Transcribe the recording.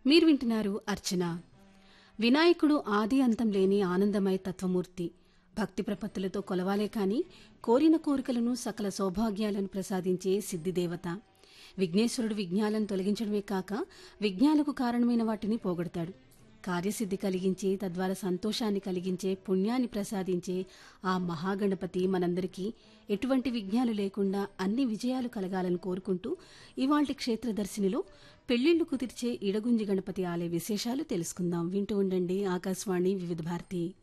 మీరు వింటున్నారు అర్చన వినాయకుడు ఆది అంతం లేని ఆనందమయ తత్వమూర్తి భక్తి ప్రపత్తులతో కొలవాలే కాని కోరిన కోరికలను సకల సౌభాగ్యాలను ప్రసాదించే సిద్ధిదేవత విఘ్నేశ్వరుడు విఘ్నాలను తొలగించడమే కాక విఘ్నాలకు కారణమైన వాటిని పోగొడతాడు కార్యసిద్ధి కలిగించి తద్వారా సంతోషాన్ని కలిగించే పుణ్యాన్ని ప్రసాదించే ఆ మహాగణపతి మనందరికీ ఎటువంటి విఘ్నాలు లేకుండా అన్ని విజయాలు కలగాలని కోరుకుంటూ ఇవాల్టి క్షేత్రదర్శినిలో పెళ్లిళ్లు కుదిర్చే ఇడగుంజి గణపతి ఆలయ విశేషాలు తెలుసుకుందాం వింటూ ఉండండి ఆకాశవాణి వివిధ భారతి